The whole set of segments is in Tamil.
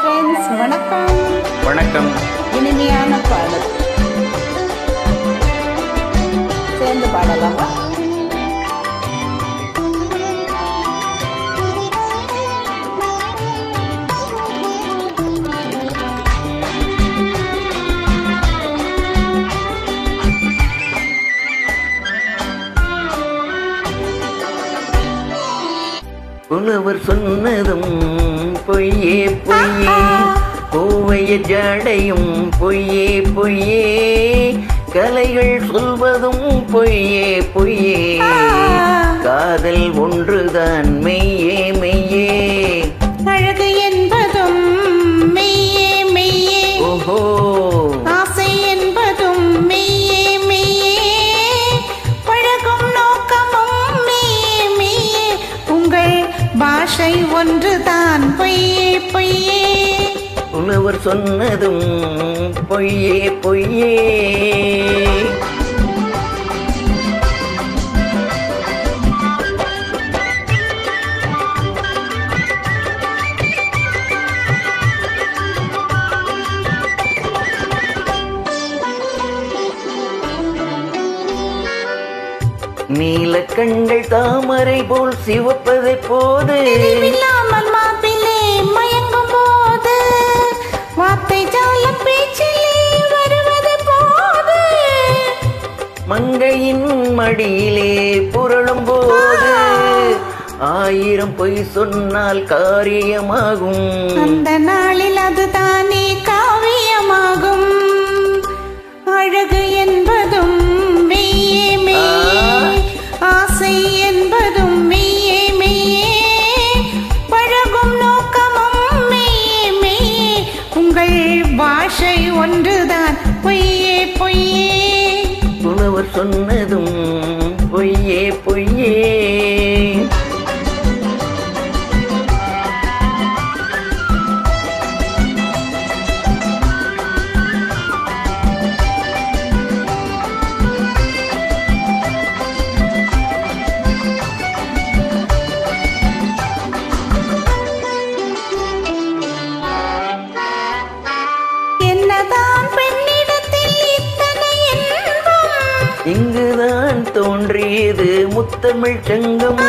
ஃப்ரெண்ட்ஸ் வணக்கம் வணக்கம் இனிமையான பாடல் சேர்ந்து பாடலாமா புலவர் சொன்னதும் பொய்யே பொய்யே கோவைய ஜடையும் பொய்யே பொய்யே கலைகள் சொல்வதும் பொய்யே பொய்யே காதல் ஒன்றுதான் மெய்யே மெய்யே அழகு என்பதும் மெய்யே மெய்யே ஓஹோ ஆசை என்பதும் மெய்யே மெய்யே பழகும் நோக்கமும் மெய்யே மெய்யே உங்கள் பாஷை ஒன்றுதான் பொய்யே பொய்யே புலவர் சொன்னதும் பொய்யே பொய்யே நீலக்கண்கள் தாமரை போல் சிவப்பதை போது இல்லாமல் மாப்பிள்ளை மயங்கும் போது வார்த்தை ஜால பேச்சிலே வருவது போது மங்கையின் மடியிலே புரளும் போது ஆயிரம் பொய் சொன்னால் காரியமாகும் அந்த நாளில் அதுதானே காவியமாகும் அழகு என்பதும் மெய்யே மெய்யே ஆசை என்பதும் மெய்யே மெய்யே பழகும் நோக்கமும் மெய்யே மெய்யே உங்கள் பாஷை ஒன்றுதான் பொய்யே பொய்யே புலவர் சொன்னதும் பொய்யே பொய்யே என்னதான் பெண்ணிடத்தில் இத்தனை இன்பம் இங்குதான் தோன்றியது முத்தமிழ் சங்கம்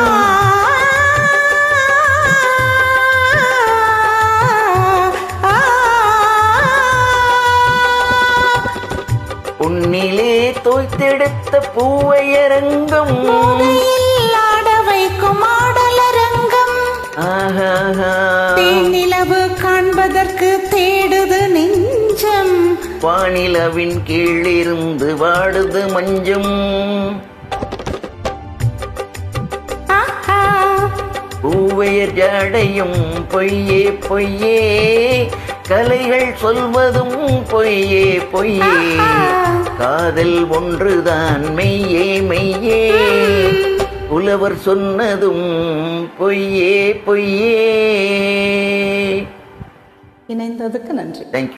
உன்னிலே தோய்த்தெடுத்த பூவையரங்கம் ஆட வைக்கும் ஆடலரங்கம் ஆஹாஹா தேனிலவு காண்பதற்கு தேடுது நெஞ்சம் வானிலவின் கீழிருந்து வாடுது மஞ்சம் ஆஹா, பூவையர் ஜடையும் பொய்யே பொய்யே கலைகள் சொல்வதும் பொய்யே பொய்யே காதல் ஒன்றுதான் மெய்யே மெய்யே புலவர் சொன்னதும் பொய்யே பொய்யே இணைந்ததுக்கு நன்றி தேங்க்யூ